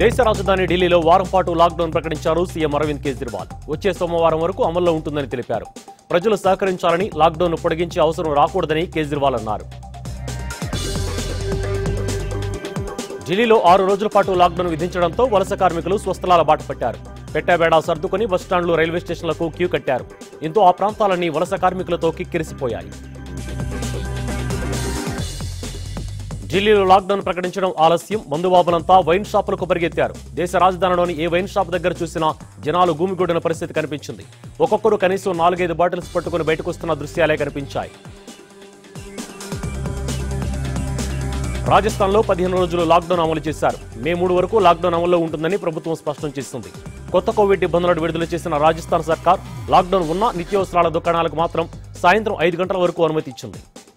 దేశ రాజధాని ఢిల్లీలో వారం పాటు లాక్డౌన్ ప్రకటించారు సీఎం అరవింద్ కేజ్రీవాల్ వచ్చే సోమవారం వరకు అమల్లో ఉంటుందని తెలిపారు ప్రజలు సహకరించాలని లాక్డౌన్ పొడిగించే అవసరం రాకూడదని కేజ్రీవాల్ అన్నారు ఢిల్లీలో ఆరు రోజుల పాటు లాక్డౌన్ విధించడంతో వలస కార్మికులు స్వస్థలాల బాట పట్టారు పెట్టాబేడా సర్దుకొని బస్టాండ్లు రైల్వే స్టేషన్లకు క్యూ కట్టారు దీంతో ఆ ప్రాంతాలన్నీ వలస కార్మికులతో కిక్కిరిసిపోయాయి ఢిల్లీలో లాక్డౌన్ ప్రకటించడం ఆలస్యం మందుబాబులంతా వైన్ షాపులకు పరిగెత్తారు దేశ రాజధానిలోని ఏ వైన్ షాప్ దగ్గర చూసినా జనాలు గుమిగూడిన పరిస్థితి కనిపించింది ఒక్కొక్కరు కనీసం నాలుగైదు బాటిల్స్ పట్టుకుని బయటకు వస్తున్న దృశ్యాలే కనిపించాయి రాజస్థాన్లో పదిహేను రోజులు లాక్డౌన్ అమలు చేశారు మే మూడు వరకు లాక్డౌన్ అమల్లో ఉంటుందని ప్రభుత్వం స్పష్టం చేసింది కొత్త కోవిడ్ నిబంధనలు విడుదల చేసిన రాజస్థాన్ సర్కార్ లాక్డౌన్ ఉన్న నిత్యావసరాల దుకాణాలకు మాత్రం సాయంత్రం ఐదు గంటల వరకు అనుమతి ఇచ్చింది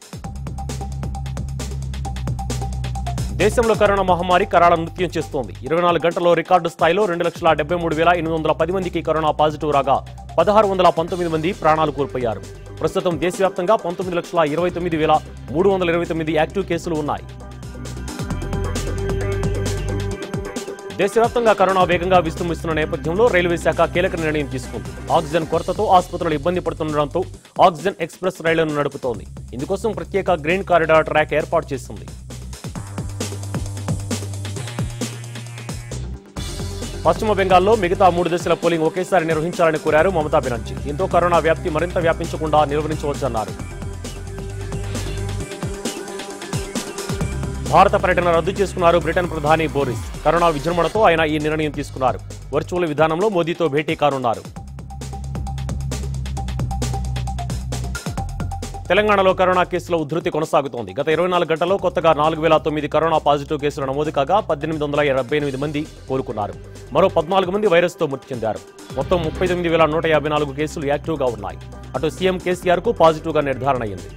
దేశంలో కరోనా మహమ్మారి కరాళ నృత్యం చేస్తోంది ఇరవై నాలుగు గంటల్లో రికార్డు స్థాయిలో రెండు లక్షల డెబ్బై మూడు వేల ఎనిమిది వందల పది మందికి కరోనా పాజిటివ్ రాగా పదహారు వందల పంతొమ్మిది మంది ప్రాణాలు కోల్పోయారు ప్రస్తుతం దేశవ్యాప్తంగా పంతొమ్మిది లక్షల ఇరవై తొమ్మిది వేల మూడు వందల ఇరవై తొమ్మిది యాక్టివ్ కేసులు ఉన్నాయి దేశవ్యాప్తంగా కరోనా వేగంగా విస్తృమిస్తున్న నేపథ్యంలో రైల్వే శాఖ కీలక నిర్ణయం తీసుకుంది ఆక్సిజన్ కొరతతో ఆసుపత్రులు ఇబ్బంది పడుతుండటంతో ఆక్సిజన్ ఎక్స్ప్రెస్ రైళ్లను నడుపుతోంది ఇందుకోసం ప్రత్యేక గ్రీన్ కారిడార్ ట్రాక్ ఏర్పాటు చేసింది పశ్చిమ బెంగాల్లో మిగతా మూడు దశల పోలింగ్ ఒకేసారి నిర్వహించాలని కోరారు మమతా బెనర్జీ దీంతో కరోనా వ్యాప్తి మరింత వ్యాపించకుండా నిర్వహించవచ్చన్నారు భారత పర్యటన రద్దు చేసుకున్నారు బ్రిటన్ ప్రధాని బోరిస్ కరోనా విజృంభణతో ఆయన ఈ నిర్ణయం తీసుకున్నారు వర్చువల్ విధానంలో మోదీతో భేటీ కానున్నారు తెలంగాణలో కరోనా కేసుల ఉధృతి కొనసాగుతోంది గత ఇరవై నాలుగు గంటల్లో కొత్తగా నాలుగు వేల తొమ్మిది కరోనా పాజిటివ్ కేసులు నమోదు కాగా పద్దెనిమిది వందల డెబ్బై ఎనిమిది మంది కోలుకున్నారు మరో పద్నాలుగు మంది వైరస్తో మృతి చెందారు మొత్తం ముప్పై తొమ్మిది వేల నూట యాభై నాలుగు కేసులు యాక్టివ్గా ఉన్నాయి అటు సీఎం కేసీఆర్ కు పాజిటివ్గా నిర్ధారణ అయింది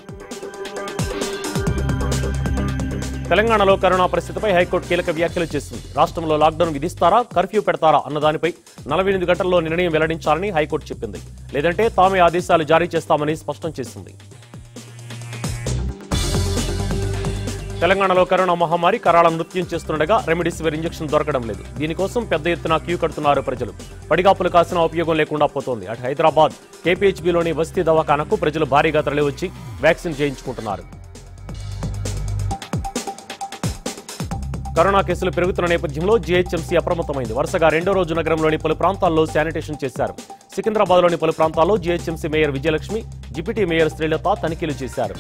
తెలంగాణలో కరోనా పరిస్థితిపై హైకోర్టు కీలక వ్యాఖ్యలు చేసింది రాష్ట్రంలో లాక్డౌన్ విధిస్తారా కర్ఫ్యూ పెడతారా అన్న దానిపై నలభై ఎనిమిది గంటల్లో నిర్ణయం వెల్లడించాలని హైకోర్టు చెప్పింది లేదంటే తామే ఆదేశాలు జారీ చేస్తామని స్పష్టం చేసింది తెలంగాణలో కరోనా మహమ్మారి కరాళ నృత్యం చేస్తుండగా రెమిడిసివిర్ ఇంజెక్షన్ దొరకడం లేదు దీనికోసం పెద్ద ఎత్తున క్యూ కడుతున్నారు ప్రజలు పడిగాపులు కాసిన ఉపయోగం లేకుండా పోతోంది అటు హైదరాబాద్ కేపీహెచ్బీలోని వస్తీ దవాఖానకు ప్రజలు భారీగా తరలివచ్చి వ్యాక్సిన్ చేయించుకుంటున్నారు కరోనా కేసులు పెరుగుతున్న నేపథ్యంలో జీహెచ్ఎంసీ అప్రమత్తమైంది వరుసగా రెండో రోజు నగరంలోని పలు ప్రాంతాల్లో శానిటేషన్ చేశారు సికింద్రాబాద్లోని పలు ప్రాంతాల్లో GHMC mayor Vijayalakshmi deputy mayor Srilatha తనిఖీలు చేశారు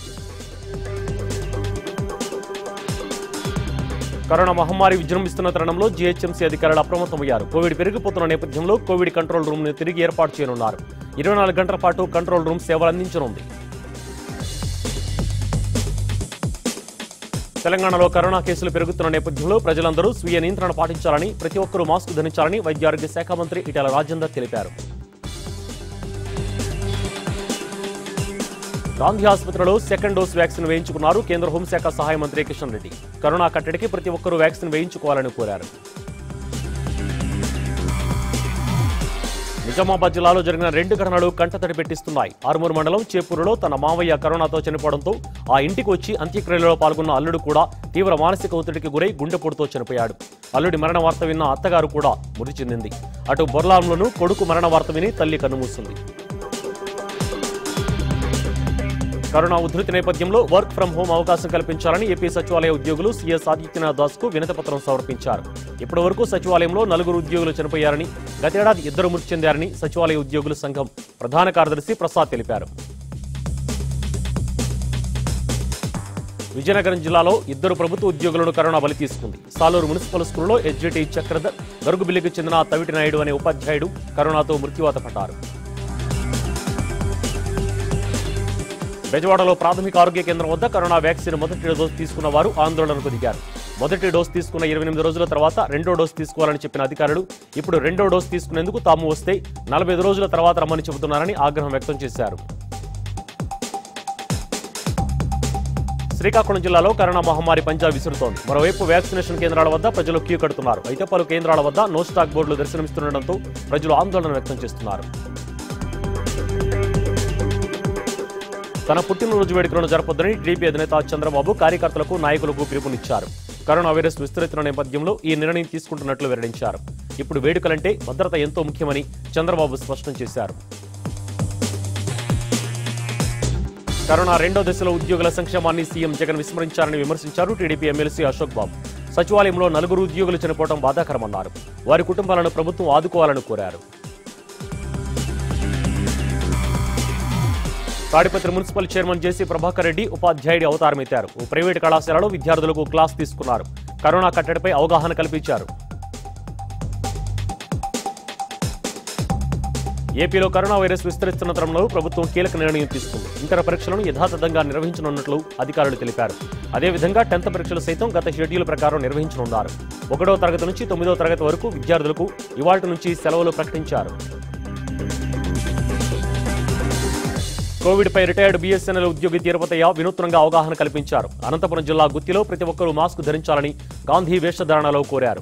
కరోనా మహమ్మారి విజృంభిస్తున్న తరుణంలో జీహెచ్ఎంసీ అధికారులు అప్రమత్తమయ్యారు కోవిడ్ పెరిగిపోతున్న నేపథ్యంలో కోవిడ్ కంట్రోల్ రూమ్ ను తిరిగి ఏర్పాటు చేయనున్నారు ఇరవై నాలుగు గంటల పాటు కంట్రోల్ రూమ్ సేవలు అందించనుంది తెలంగాణలో కరోనా కేసులు పెరుగుతున్న నేపథ్యంలో ప్రజలందరూ స్వీయ నియంత్రణ పాటించాలని ప్రతి ఒక్కరూ మాస్క్ ధరించాలని వైద్య ఆరోగ్య శాఖ మంత్రి ఇటాల రాజేందర్ తెలిపారు గాంధీ ఆసుపత్రిలో సెకండ్ డోస్ వ్యాక్సిన్ వేయించుకున్నారు కేంద్ర హోంశాఖ సహాయ మంత్రి కిషన్ రెడ్డి కరోనా కట్టడికి ప్రతి ఒక్కరూ వ్యాక్సిన్ వేయించుకోవాలని కోరారు నిజామాబాద్ జిల్లాలో జరిగిన రెండు ఘటనలు కంటతడి పెట్టిస్తున్నాయి ఆరుమూరు మండలం చేపూరులో తన మావయ్య కరోనాతో చనిపోవడంతో ఆ ఇంటికి వచ్చి అంత్యక్రియలలో పాల్గొన్న అల్లుడు కూడా తీవ్ర మానసిక ఒత్తిడికి గురై గుండెపోటుతో చనిపోయాడు అల్లుడి మరణ వార్త విన్న అత్తగారు కూడా మృతి చెందింది అటు బొర్లాంలోనూ కొడుకు మరణ వార్త విని తల్లి కన్నుమూసింది కరోనా ఉధృతి నేపథ్యంలో వర్క్ ఫ్రం హోం అవకాశం కల్పించాలని ఏపీ సచివాలయ ఉద్యోగులు సీఎస్ ఆదిత్యనాథ్ దాస్ కు వినతిపత్రం సమర్పించారు ఇప్పటి వరకు సచివాలయంలో నలుగురు ఉద్యోగులు చనిపోయారని గతేడాది ఇద్దరు మృతి చెందారని సచివాలయ ఉద్యోగుల సంఘం ప్రధాన కార్యదర్శి ప్రసాద్ తెలిపారు విజయనగరం జిల్లాలో ఇద్దరు ప్రభుత్వ ఉద్యోగులను కరోనా బలి తీసుకుంది సాలూరు మున్సిపల్ స్కూల్లో ఎస్జిటి చక్రధర్ గరుగుబిల్లికి చెందిన తవిటి నాయుడు అనే ఉపాధ్యాయుడు కరోనాతో మృత్యువాత పడ్డారు బెజవాడలో ప్రాథమిక ఆరోగ్య కేంద్రం వద్ద కరోనా వ్యాక్సిన్ మొదటి డోసు తీసుకున్న వారు ఆందోళనకు దిగారు మొదటి డోసు తీసుకున్న ఇరవై ఎనిమిది రోజుల తర్వాత రెండో డోసు తీసుకోవాలని చెప్పిన అధికారులు ఇప్పుడు రెండో డోసు తీసుకునేందుకు తాము వస్తే నలభై ఐదు రోజుల తర్వాత రమ్మని చెబుతున్నారని ఆగ్రహం వ్యక్తం చేశారు శ్రీకాకుళం జిల్లాలో కరోనా మహమ్మారి పంజా విసురుతోంది మరోవైపు వ్యాక్సినేషన్ కేంద్రాల వద్ద ప్రజలు క్యూ కడుతున్నారు అయితే పలు కేంద్రాల వద్ద నో స్టాక్ బోర్డులు దర్శనమిస్తుండటంతో ప్రజలు ఆందోళన వ్యక్తం చేస్తున్నారు తన పుట్టినరోజు వేడుకలను జరపొద్దని టీడీపీ అధినేత చంద్రబాబు కార్యకర్తలకు నాయకులకు పిలుపునిచ్చారు కరోనా వైరస్ విస్తరిస్తున్న నేపథ్యంలో ఈ నిర్ణయం తీసుకుంటున్నట్లు వెల్లడించారు ఇప్పుడు వేడుకలంటే భద్రత ఎంతో ముఖ్యమని చంద్రబాబు స్పష్టం చేశారు కరోనా రెండో దశలో ఉద్యోగుల సంక్షేమాన్ని సీఎం జగన్ విస్మరించారని విమర్శించారు టీడీపీ ఎమ్మెల్సీ అశోక్ బాబు సచివాలయంలో నలుగురు ఉద్యోగులు చనిపోవడం బాధాకరమన్నారు వారి కుటుంబాలను ప్రభుత్వం ఆదుకోవాలని కోరారు Tadipatri municipal chairman JC Prabhakar Reddy ఉపాధ్యాయుడి అవతారమెత్తారు ఓ ప్రైవేటు కళాశాలలో విద్యార్థులకు క్లాస్ తీసుకున్నారు కరోనా కట్టడిపై అవగాహన కల్పించారు ఏపీలో కరోనా వైరస్ విస్తరిస్తున్న తరుణంలో ప్రభుత్వం కీలక నిర్ణయం తీసుకుంది ఇంటర్ పరీక్షలను యథాతథంగా నిర్వహించనున్నట్లు అధికారులు తెలిపారు అదేవిధంగా టెన్త్ పరీక్షలు సైతం గత షెడ్యూల్ ప్రకారం నిర్వహించనున్నారు ఒకటో తరగతి నుంచి తొమ్మిదో తరగతి వరకు విద్యార్థులకు ఇవాళ నుంచి సెలవులు ప్రకటించారు కోవిడ్పై రిటైర్డ్ బీఎస్ఎన్ఎల్ ఉద్యోగి తిరుపతయ్య వినూత్నంగా అవగాహన కల్పించారు అనంతపురం జిల్లా గుత్తిలో ప్రతి ఒక్కరూ మాస్క్ ధరించాలని గాంధీ వేషధారణలో కోరారు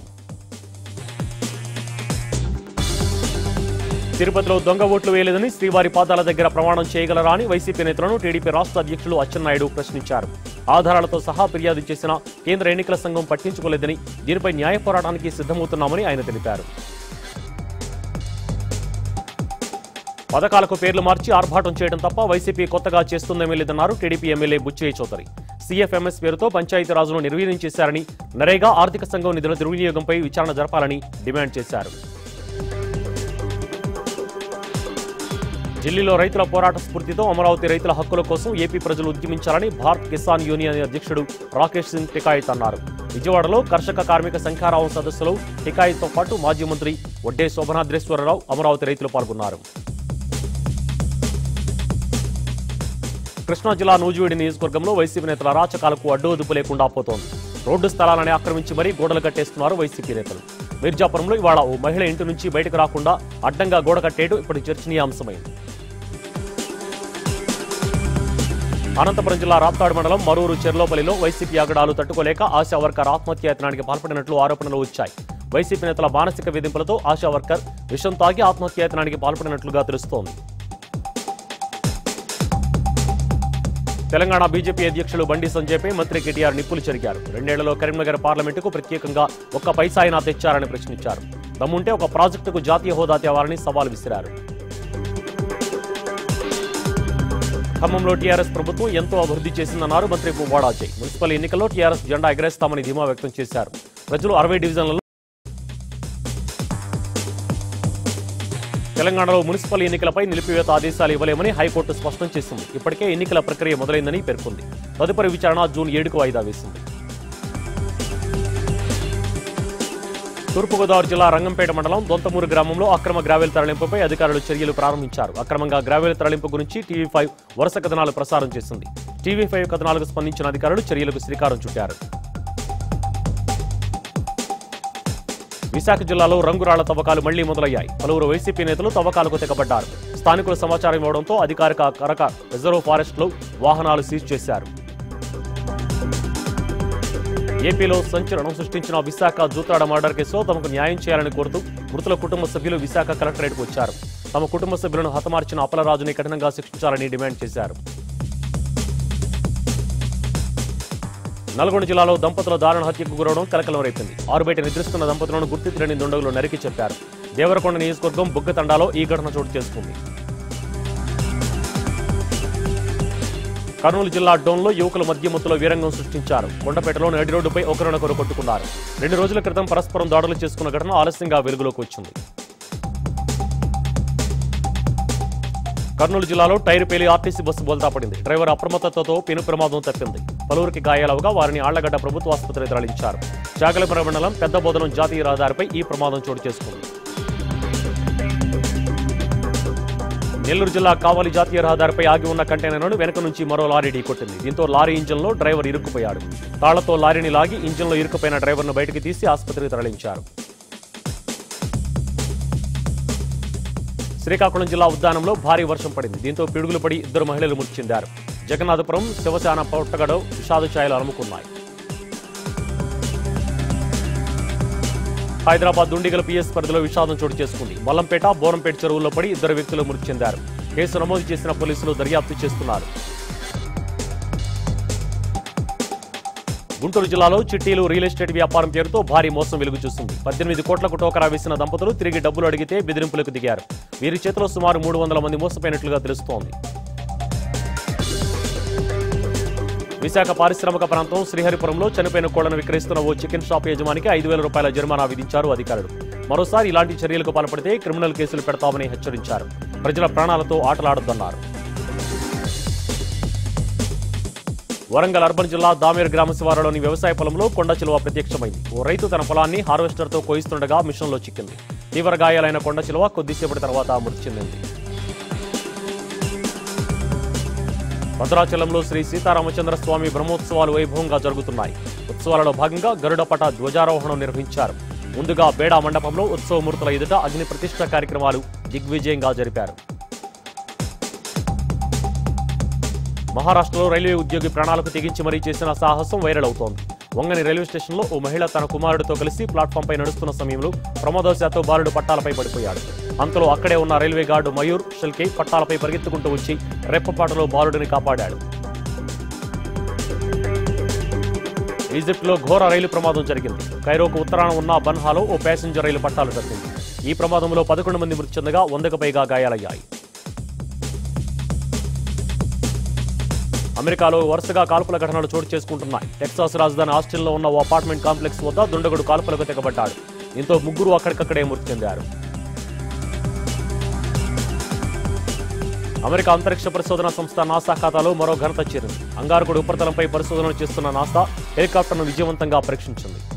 తిరుపతిలో దొంగ ఓట్లు వేయలేదని శ్రీవారి పాదాల దగ్గర ప్రమాణం చేయగలరా అని వైసీపీ నేతలను టీడీపీ రాష్ట్ర అధ్యక్షులు అచ్చెన్నాయుడు ప్రశ్నించారు ఆధారాలతో సహా ఫిర్యాదు చేసిన కేంద్ర ఎన్నికల సంఘం పట్టించుకోలేదని దీనిపై న్యాయ పోరాటానికి సిద్ధమవుతున్నామని ఆయన తెలిపారు పథకాలకు పేర్లు మార్చి ఆర్భాటం చేయడం తప్ప వైసీపీ కొత్తగా చేస్తుందేమీ లేదన్నారు TDP MLA Buchaiah Chowdary CFMS పేరుతో పంచాయతీరాజును నిర్వీర్యం చేశారని నరేగా ఆర్థిక సంఘం నిధుల దుర్వినియోగంపై విచారణ జరపాలని డిమాండ్ చేశారు ఢిల్లీలో రైతుల పోరాట స్ఫూర్తితో అమరావతి రైతుల హక్కుల కోసం ఏపీ ప్రజలు ఉద్యమించాలని భారత్ కిసాన్ యూనియన్ అధ్యక్షుడు రాకేష్ సింగ్ టికాయత్ అన్నారు విజయవాడలో కర్షక కార్మిక సంఖ్యారావం సదస్సులో టికాయత్తో పాటు మాజీ మంత్రి వడ్డే శోభనాద్రేశ్వరరావు అమరావతి రైతులు పాల్గొన్నారు కృష్ణా జిల్లా నూజివీడి నియోజకవర్గంలో వైసీపీ నేతల అరాచకాలకు అడ్డు అదుపు లేకుండా పోతోంది రోడ్డు స్థలాలని ఆక్రమించి మరీ గోడలు కట్టేస్తున్నారు వైసీపీ నేతలు మిర్జాపురంలో ఇవాళ ఓ మహిళ ఇంటి నుంచి బయటకు రాకుండా అడ్డంగా గోడ కట్టేయడం ఇప్పుడు చర్చనీయాంశమైంది అనంతపురం జిల్లా రాప్తాడు మండలం మరూరు చెర్లోపల్లిలో వైసీపీ ఆగడాలు తట్టుకోలేక ఆశా వర్కర్ ఆత్మహత్యాయత్నానికి పాల్పడినట్లు ఆరోపణలు వచ్చాయి వైసీపీ నేతల మానసిక వేధింపులతో ఆశా వర్కర్ విషం తాగి ఆత్మహత్యాయత్నానికి పాల్పడినట్లుగా తెలుస్తోంది తెలంగాణ బీజేపీ అధ్యక్షులు బండి సంజయ్పై మంత్రి కేటీఆర్ నిప్పులు చెరిగారు రెండేళ్లలో కరీంనగర్ పార్లమెంటుకు ప్రత్యేకంగా ఒక్క పైసా అయినా తెచ్చారని ప్రశ్నించారు దమ్ముంటే ఒక ప్రాజెక్టుకు జాతీయ హోదా తేవాలని సవాల్ విసిరారు ఖమ్మంలో టీఆర్ఎస్ ప్రభుత్వం ఎంతో అభివృద్ధి చేసిందన్నారు మంత్రి పువ్వాడ అజయ్ మున్సిపల్ ఎన్నికల్లో టీఆర్ఎస్ జెండా ఎగరేస్తామని ధీమా వ్యక్తం చేశారు ప్రజలు అరవై డివిజన్లలో తెలంగాణలో మున్సిపల్ ఎన్నికలపై నిలిపివేత ఆదేశాలు ఇవ్వలేమని హైకోర్టు స్పష్టం చేసింది ఇప్పటికే ఎన్నికల ప్రక్రియ మొదలైందని పేర్కొంది తదుపరి విచారణ జూన్ ఏడుకు వాయిదా వేసింది తూర్పుగోదావరి జిల్లా రంగంపేట మండలం దొంతమూరు గ్రామంలో అక్రమ గ్రావెల్ తరలింపుపై అధికారులు చర్యలు ప్రారంభించారు అక్రమంగా గ్రావెల్ తరలింపు గురించి టీవీ ఫైవ్ వరుస కథనాలు ప్రసారం చేసింది టీవీ ఫైవ్ కథనాలకు స్పందించిన అధికారులు చర్యలకు శ్రీకారం చుట్టారు విశాఖ జిల్లాలో రంగురాళ్ల తవ్వకాలు మళ్లీ మొదలయ్యాయి పలువురు వైసీపీ నేతలు తవ్వకాలకు తెగబడ్డారు స్థానికుల సమాచారం ఇవ్వడంతో అధికారిక కరక రిజర్వ్ ఫారెస్ట్ లో వాహనాలు సీజ్ చేశారు ఏపీలో సంచలనం సృష్టించిన విశాఖ జూత్రాడ మర్డర్ కేసులో తమకు న్యాయం చేయాలని కోరుతూ మృతుల కుటుంబ సభ్యులు విశాఖ కలెక్టరేట్కు వచ్చారు తమ కుటుంబ సభ్యులను హతమార్చిన అప్పలరాజుని కఠినంగా శిక్షించాలని డిమాండ్ చేశారు నల్గొండ జిల్లాలో దంపతుల దారుణ హత్యకు గురవడం కలకలం రేపింది ఆరుబయట నిద్రిస్తున్న దంపతులను గుర్తు తెలియని దుండగులు నరికి చెప్పారు దేవరకొండ నియోజకవర్గం బుగ్గతండాలో ఈ ఘటన చోటు చేసుకుంది కర్నూలు జిల్లా డోన్లో యువకుల మధ్య మత్తులో వీరంగం సృష్టించారు కొండపేటలో నడి రోడ్డుపై ఒకరినొకరు కొట్టుకున్నారు రెండు రోజుల క్రితం పరస్పరం దాడులు చేసుకున్న ఘటన ఆలస్యంగా వెలుగులోకి వచ్చింది కర్నూలు జిల్లాలో టైర్ పేలి ఆర్టీసీ బస్సు బోల్తా పడింది డ్రైవర్ అప్రమత్తతతో పెను ప్రమాదం తప్పింది పలువురికి గాయాలవగా వారిని ఆళ్లగడ్డ ప్రభుత్వ ఆసుపత్రికి తరలించారు చాగలపుర మండలం పెద్ద బోధనం జాతీయ రహదారిపై ఈ ప్రమాదం చోటు చేసుకుంది నెల్లూరు జిల్లా కావలి జాతీయ రహదారిపై ఆగి ఉన్న కంటైనర్ను వెనక నుంచి మరో లారీ ఢీకొట్టింది దీంతో లారీ ఇంజన్లో డ్రైవర్ ఇరుక్కుపోయాడు తాళ్లతో లారీని లాగి ఇంజన్లో ఇరుక్కుపోయిన డ్రైవర్ను బయటికి తీసి ఆసుపత్రికి తరలించారు శ్రీకాకుళం జిల్లా ఉద్యానంలో భారీ వర్షం పడింది దీంతో పిడుగులు పడి ఇద్దరు మహిళలు మృతి చెందారు జగన్నాథపురం శివశాన పొట్టగడో విషాద ఛాయలు అలుముకున్నాయి హైదరాబాద్ దుండిగల పిఎస్ పరిధిలో విషాదం చోటు చేసుకుంది మల్లంపేట బోరంపేట చెరువుల్లో పడి ఇద్దరు వ్యక్తులు మృతి చెందారు కేసు నమోదు చేసిన పోలీసులు దర్యాప్తు చేస్తున్నారు గుంటూరు జిల్లాలో చిట్టీలు రియల్ ఎస్టేట్ వ్యాపారం పేరుతో భారీ మోసం వెలుగు చూస్తుంది పద్దెనిమిది కోట్లకు టోకరా వేసిన దంపతులు తిరిగి డబ్బులు అడిగితే బెదిరింపులకు దిగారు వీరి చేతిలో సుమారు మూడు వందల మంది మోసపోయినట్లుగా తెలుస్తోంది విశాఖ పారిశ్రామిక ప్రాంతం శ్రీహరిపురంలో చనిపోయిన కోళ్లను విక్రయిస్తున్న ఓ చికెన్ షాప్ యజమానికి ఐదు వేల రూపాయల జరిమానా విధించారు అధికారులు మరోసారి ఇలాంటి చర్యలకు పాల్పడితే క్రిమినల్ కేసులు పెడతామని హెచ్చరించారు ప్రజల ప్రాణాలతో ఆటలాడొద్దన్నారు వరంగల్ అర్బన్ జిల్లా దామేర్ గ్రామ శివారులోని వ్యవసాయ పొలంలో కొండ చిలువ ప్రత్యక్షమైంది ఓ రైతు తన పొలాన్ని హార్వెస్టర్తో కోయిస్తుండగా మిషన్లో చిక్కింది తీవ్ర గాయాలైన కొండ చిలువ కొద్దిసేపటి తర్వాత మృతి చెందింది భద్రాచలంలో శ్రీ సీతారామచంద్ర స్వామి బ్రహ్మోత్సవాలు వైభవంగా జరుగుతున్నాయి ఉత్సవాలలో భాగంగా గరుడపట ధ్వజారోహణం నిర్వహించారు ముందుగా బేడా మండపంలో ఉత్సవమూర్తుల ఎదుట అగ్ని ప్రతిష్ట కార్యక్రమాలు దిగ్విజయంగా జరిపారు మహారాష్ట్రలో రైల్వే ఉద్యోగి ప్రాణాలకు తెగించి మరీ చేసిన సాహసం వైరల్ అవుతోంది వంగని రైల్వే స్టేషన్లో ఓ మహిళ తన కుమారుడితో కలిసి ప్లాట్ఫామ్పై నడుస్తున్న సమయంలో ప్రమాదవశాత్తు బాలుడు పట్టాలపై పడిపోయాడు అంతలో అక్కడే ఉన్న రైల్వే గార్డు మయూర్ షెల్కే పట్టాలపై పరిగెత్తుకుంటూ వచ్చి రెప్పపాటులో బాలుడిని కాపాడాడు ఈజిప్ట్లో ఘోర రైలు ప్రమాదం జరిగింది కైరోకు ఉత్తరాన ఉన్న బన్హాలో ఓ ప్యాసింజర్ రైలు పట్టాలు తప్పింది ఈ ప్రమాదంలో పదకొండు మంది మృతి చెందగా వందకు పైగా గాయాలయ్యాయి అమెరికాలో వరుసగా కాల్పుల ఘటనలు చోటు చేసుకుంటున్నాయి టెక్సాస్ రాజధాని ఆస్టిన్లో ఉన్న ఓ అపార్ట్మెంట్ కాంప్లెక్స్ వద్ద దుండగుడు కాల్పులకు తెగబడ్డాడు దీంతో ముగ్గురు అక్కడికక్కడే మృతి చెందారు అమెరికా అంతరిక్ష పరిశోధన సంస్థ నాసా ఖాతాలో మరో ఘనత చేరింది అంగారకుడు ఉపరితలంపై పరిశోధనలు చేస్తున్న నాసా హెలికాప్టర్ను విజయవంతంగా పరీక్షించింది